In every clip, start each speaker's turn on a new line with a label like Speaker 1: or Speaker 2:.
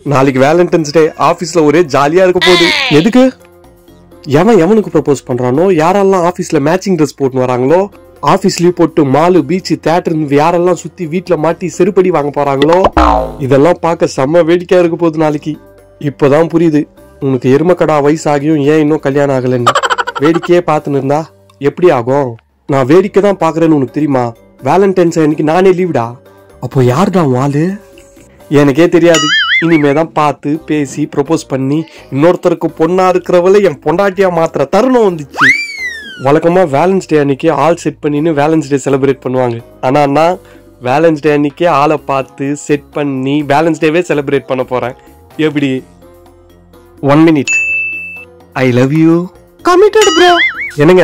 Speaker 1: நாளைக்கு வேலண்டைன்ஸ் டே ஆபீஸ்ல ஒரே ஜாலியா இருக்க போகுது எதுக்கு எவன் எவனுக்கு ப்ரப்போஸ் பண்றானோ யாரெல்லாம் ஆபீஸ்ல மேட்சிங் ட்ரெஸ் போட்டு வராங்களோ ஆபீஸ் லீவ் போட்டு மாலு பீச் தேட்டர் யாரெல்லாம் சுத்தி வீட்ல மாட்டி செருப்படி வாங்க போறாங்களோ இதெல்லாம் பார்க்க செம்ம வேடிக்கையா இருக்க போகுது நாளைக்கு இப்பதான் புரியுது உனக்கு எருமக்கடா வயசாகியும் ஏன் இன்னும் கல்யாணம் ஆகலைன்னு வேடிக்கையே பார்த்துன்னு இருந்தா எப்படி ஆகும் நான் வேடிக்கை தான் பாக்குறேன்னு உனக்கு தெரியுமா வேலண்டைன்ஸ் அன்னைக்கு நானே லீவ்டா அப்போ யாருடா உன் ஆளு எனக்கே தெரியாது இனிமே தான் பார்த்து பேசி ப்ரொபோஸ் பண்ணி இன்னொருத்தருக்கு பொண்ணா இருக்கிறவளை என் பொண்டாட்டியா மாத்துற தருணம் வந்துச்சு வழக்கமா வேலன்ஸ் டே அன்னைக்கு ஆள் செட் பண்ணின்னு வேலன்ஸ் டே செலிப்ரேட் பண்ணுவாங்க ஆனா நான் வேலன்ஸ் டே அன்னைக்கு ஆளை பார்த்து செட் பண்ணி வேலன்ஸ் டேவே செலிப்ரேட் பண்ண போறேன் எப்படி one minute I love you committed bro என்னங்க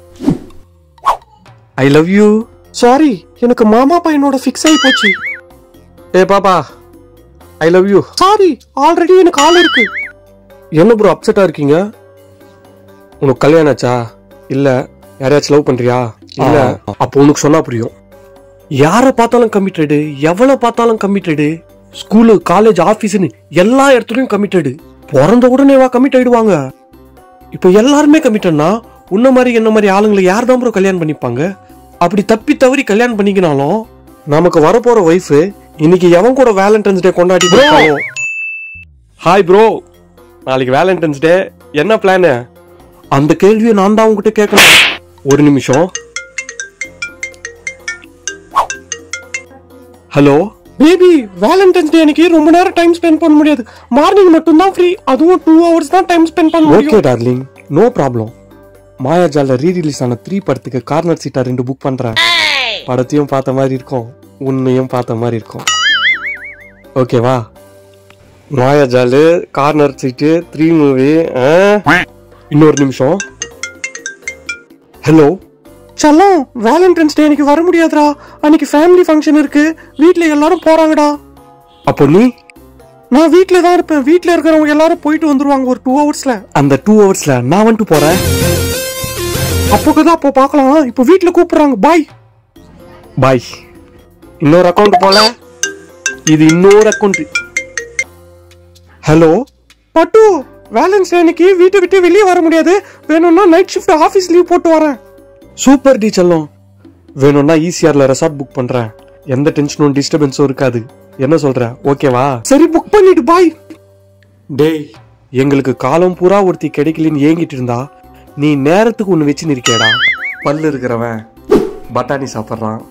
Speaker 1: ஐ லவ் யூ சாரி எனக்கு மாமா பையனோட ஃபிக்ஸ் ஆகி போச்சு ஏ பாப்பா I love you sorry already எனக்கு ஆள் இருக்கு என்ன ப்ரோ அப்செட்டா இருக்கீங்க உனக்கு கல்யாணம் ஆச்சா இல்ல யாரையாச்சும் லவ் பண்றியா இல்ல அப்போ உனக்கு சொன்னா புரியும் யார பார்த்தாலும் கமிட்டடு எவ்வளவு பார்த்தாலும் கமிட்டடு ஸ்கூலு காலேஜ் ஆபீஸ்னு எல்லா இடத்துலயும் கமிட்டடு பிறந்த உடனேவா கமிட் ஆயிடுவாங்க இப்போ எல்லாருமே கமிட்டட்னா உன்ன மாதிரி என்ன மாதிரி ஆளுங்களை யார் தான் ப்ரோ கல்யாணம் பண்ணிப்பாங்க அப்படி தப்பி தவறி கல்யாணம் பண்ணிக்கினாலும் நமக்கு வரப்போற ஒய்ஃப் இன்னைக்கு எவன் கூட வேலண்டைன்ஸ் டே கொண்டாடி ஹாய் ப்ரோ நாளைக்கு வேலண்டைன்ஸ் டே என்ன பிளானு அந்த கேள்வியை நான் தான் உங்ககிட்ட கேட்கணும் ஒரு நிமிஷம் ஹலோ பேபி வேலண்டைன்ஸ் டே அன்னைக்கு ரொம்ப நேரம் டைம் ஸ்பெண்ட் பண்ண முடியாது மார்னிங் மட்டும் தான் ஃப்ரீ அதுவும் டூ ஹவர்ஸ் தான் டைம் ஸ்பெண்ட் பண்ண முடியும் okay darling no problem Mayajaal re release ஆன த்ரீ படத்துக்கு கார்னர் சீட்டா ரெண்டு புக் பண்றேன் படத்தையும் பார்த்த மாதிரி இருக்கும் உன்னையும் பார்த்த மாதிரி இருக்கும் ஓகேவா மாயாஜாலு கார்னர் சீட்டு த்ரீ மூவி இன்னொரு நிமிஷம் ஹலோ செல்லம் வேலண்டைன்ஸ் டே அன்னைக்கு வர முடியாதுடா அன்னைக்கு ஃபேமிலி ஃபங்க்ஷன் இருக்கு வீட்ல எல்லாரும் போறாங்கடா அப்போ நீ நான் வீட்ல தான் இருப்பேன் வீட்ல இருக்கிறவங்க எல்லாரும் போயிட்டு வந்துருவாங்க ஒரு டூ ஹவர்ஸ்ல அந்த டூ ஹவர்ஸ்ல நான் வந்துட்டு போறேன் அப்போதான் அப்போ பார்க்கலாம் இப்போ வீட்ல கூப்பிடுறாங்க பாய் பாய் இன்னொரு அக்கவுண்ட் போல இது இன்னொரு அக்கவுண்ட் ஹலோ பட்டு வேலன்ஸ் அன்னைக்கு வீட்டை விட்டு வெளியே வர முடியாது வேணும்னா நைட் ஷிஃப்ட் ஆஃபீஸ் லீவ் போட்டு வரேன் சூப்பர் டி செல்லம் வேணும்னா ஈசிஆர்ல ரெசார்ட் புக் பண்றேன் எந்த டென்ஷனும் டிஸ்டர்பன்ஸும் இருக்காது என்ன சொல்ற ஓகேவா சரி புக் பண்ணிட்டு பாய் டேய் எங்களுக்கு காலம் பூரா ஒருத்தி கிடைக்கலன்னு ஏங்கிட்டு இருந்தா நீ நேரத்துக்கு ஒன்று வச்சு நிற்கேடா பல்லு இருக்கிறவன் பட்டாணி சாப்பிட்றான்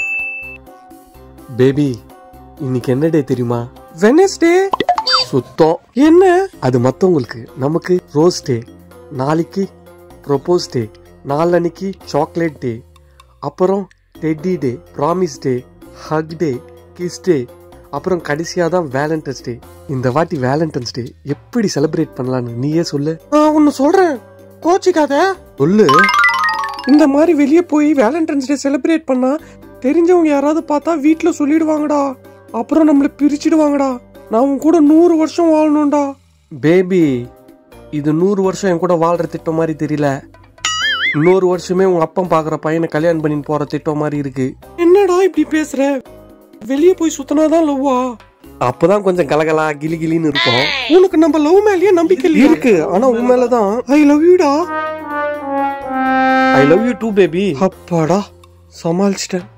Speaker 1: பேபி இன்னைக்கு என்ன டே தெரியுமா வெனஸ்டே சுத்தம் என்ன அது மத்தவங்களுக்கு நமக்கு ரோஸ் டே நாளைக்கு ப்ரொபோஸ் டே நாளன்னைக்கு சாக்லேட் டே அப்புறம் teddy day promise day hug day kiss day அப்புறம் கடைசியா தான் வேலண்டைன்ஸ் டே இந்த வாட்டி வேலண்டைன்ஸ் டே எப்படி செலிப்ரேட் பண்ணலாம்னு நீயே சொல்லு நான் ஒன்னு சொல்றேன் கோச்சிக்காத சொல்லு இந்த மாதிரி வெளியே போய் வேலண்டைன்ஸ் டே செலிப்ரேட் பண்ணா தெரிஞ்சவங்க யாராவது பார்த்தா வீட்ல சொல்லிடுவாங்கடா அப்புறம் நம்மள பிரிச்சிடுவாங்கடா நான் உன் கூட நூறு வருஷம் வாழணும்டா பேபி இது நூறு வருஷம் என் கூட வாழ்ற திட்டம் மாதிரி தெரியல இன்னொரு வருஷமே உங்க அப்பன் பாக்குற பையனை கல்யாணம் பண்ணிட்டு போற திட்டம் மாதிரி இருக்கு என்னடா இப்படி பேசுற வெளியே போய் சுத்தினாதான் லவ்வா அப்பதான் கொஞ்சம் கலகலா கிளி கிளின்னு இருக்கும் உனக்கு நம்ம லவ் மேலயே நம்பிக்கை இருக்கு ஆனா உன் மேலதான் ஐ லவ் யூடா I love you too baby அப்பாடா சமாளிச்சிட்டேன்